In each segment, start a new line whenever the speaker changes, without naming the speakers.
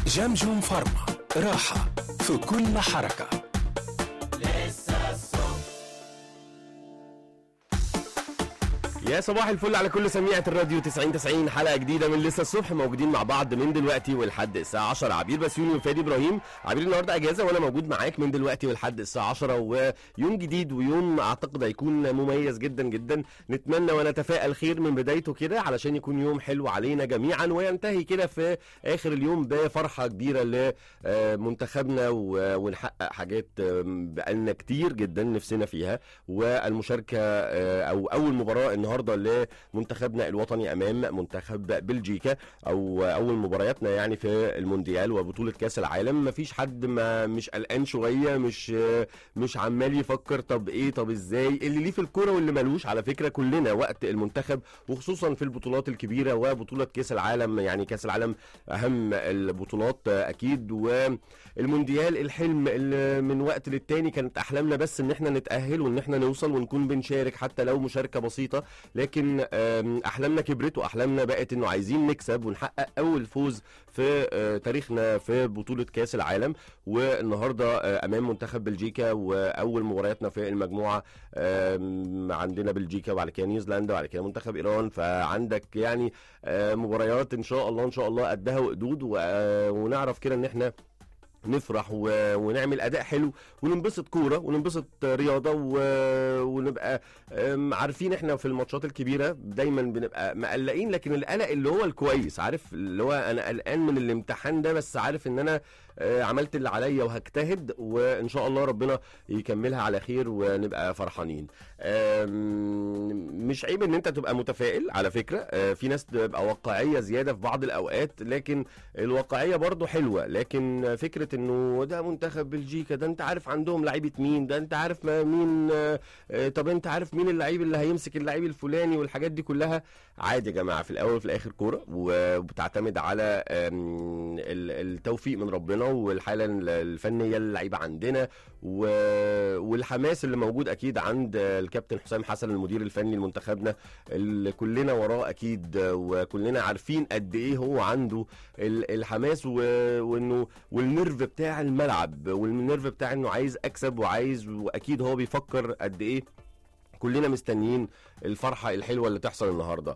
جمجم فارما راحة في كل حركة
يا صباح الفل على كل سميعة الراديو 90 90 حلقة جديدة من لسه الصبح موجودين مع بعض من دلوقتي ولحد الساعة 10 عبير بسيوني وفادي ابراهيم عبير النهارده اجازة وانا موجود معاك من دلوقتي ولحد الساعة 10 ويوم جديد ويوم اعتقد هيكون مميز جدا جدا نتمنى ونتفائل خير من بدايته كده علشان يكون يوم حلو علينا جميعا وينتهي كده في اخر اليوم بفرحة كبيرة لمنتخبنا و- ونحقق حاجات آم، بقالنا كتير جدا نفسنا فيها والمشاركة آه، او اول مباراة النهارده لمنتخبنا الوطني امام منتخب بلجيكا او اول مبارياتنا يعني في المونديال وبطوله كاس العالم مفيش حد ما مش قلقان شويه مش مش عمال يفكر طب ايه طب ازاي اللي ليه في الكوره واللي ملوش على فكره كلنا وقت المنتخب وخصوصا في البطولات الكبيره وبطوله كاس العالم يعني كاس العالم اهم البطولات اكيد والمونديال الحلم اللي من وقت للتاني كانت احلامنا بس ان احنا نتاهل وان احنا نوصل ونكون بنشارك حتى لو مشاركه بسيطه لكن آم، احلامنا كبرت واحلامنا بقت انه عايزين نكسب ونحقق اول فوز في آه، تاريخنا في بطوله كاس العالم والنهارده آه، امام منتخب بلجيكا واول مبارياتنا في المجموعه آم، عندنا بلجيكا وبعد كده نيوزيلندا وبعد كده منتخب ايران فعندك يعني آه، مباريات ان شاء الله ان شاء الله قدها وقدود و- آه، ونعرف كده ان احنا نفرح و... ونعمل اداء حلو وننبسط كوره وننبسط رياضه و... ونبقى أم، عارفين احنا في الماتشات الكبيره دايما بنبقى مقلقين لكن القلق اللي هو الكويس عارف اللي هو انا قلقان من الامتحان ده بس عارف ان انا آه، عملت اللي عليا وهجتهد وان شاء الله ربنا يكملها على خير ونبقى فرحانين أم، مش عيب ان انت تبقى متفائل على فكره آه، في ناس تبقى واقعيه زياده في بعض الاوقات لكن الواقعيه برضو حلوه لكن فكره انه ده منتخب بلجيكا ده انت عارف عندهم لعيبه مين ده انت عارف ما مين آه، آه، طب انت عارف مين اللعيب اللي هيمسك اللعيب الفلاني والحاجات دي كلها عادي يا جماعه في الاول وفي الاخر كوره وبتعتمد على آم، ال- التوفيق من ربنا والحاله الفنيه اللعيبه عندنا و- والحماس اللي موجود اكيد عند الكابتن حسام حسن المدير الفني لمنتخبنا اللي كلنا وراه اكيد وكلنا عارفين قد ايه هو عنده ال- الحماس و- وانه والنيرف بتاع الملعب والنيرف بتاع انه عايز اكسب وعايز واكيد هو بيفكر قد ايه كلنا مستنيين الفرحه الحلوه اللي تحصل النهارده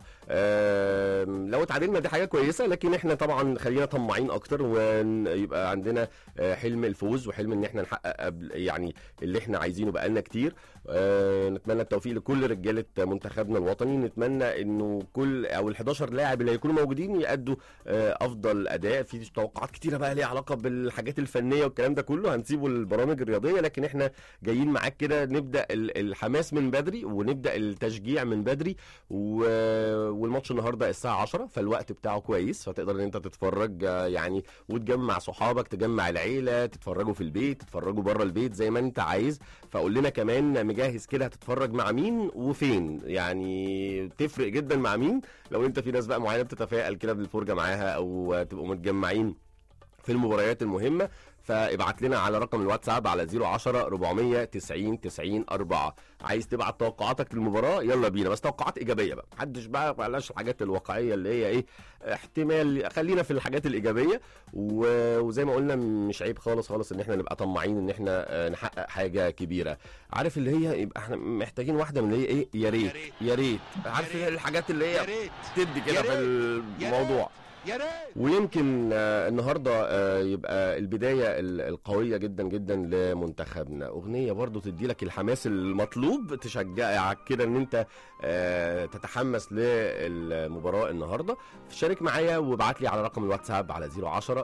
آم، لو اتعادلنا دي حاجه كويسه لكن احنا طبعا خلينا طماعين اكتر ويبقى عندنا آه، حلم الفوز وحلم ان احنا نحقق قبل يعني اللي احنا عايزينه بقالنا كتير آه، نتمنى التوفيق لكل رجاله منتخبنا الوطني نتمنى انه كل او ال11 لاعب اللي هيكونوا موجودين يأدوا آه، افضل اداء في توقعات كتيره بقى ليها علاقه بالحاجات الفنيه والكلام ده كله هنسيبه للبرامج الرياضيه لكن احنا جايين معاك كده نبدا ال- الحماس من بدري ونبدا التشجيع من بدري و... والماتش النهارده الساعه 10 فالوقت بتاعه كويس فتقدر ان انت تتفرج آه، يعني وتجمع صحابك تجمع العيله تتفرجوا في البيت تتفرجوا بره البيت زي ما انت عايز فقول لنا كمان مجهز كده هتتفرج مع مين وفين يعني تفرق جدا مع مين لو انت في ناس بقى معينه بتتفائل كده بالفرجه معاها او تبقوا متجمعين في المباريات المهمة فابعت لنا على رقم الواتساب على 010 490 90 4 عايز تبعت توقعاتك للمباراة يلا بينا بس توقعات إيجابية بقى محدش بقى بلاش الحاجات الواقعية اللي هي إيه احتمال خلينا في الحاجات الإيجابية و- وزي ما قلنا مش عيب خالص خالص إن احنا نبقى طماعين إن احنا آه، نحقق حاجة كبيرة عارف اللي هي يبقى احنا محتاجين واحدة من اللي هي إيه يا ريت يا ريت عارف الحاجات اللي
يا
هي
ريت
تدي كده
يا
في
ريت. يا
الموضوع
يا ريت
ويمكن آه، النهارده آه، يبقى البدايه ال- القويه جدا جدا لمنتخبنا اغنيه برضو تدي لك الحماس المطلوب تشجعك كده ان انت آه، تتحمس للمباراه النهارده شارك معايا وابعت لي على رقم الواتساب على 010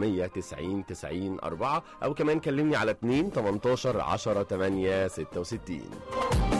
490 90 4 او كمان كلمني على 2 18 10 8 66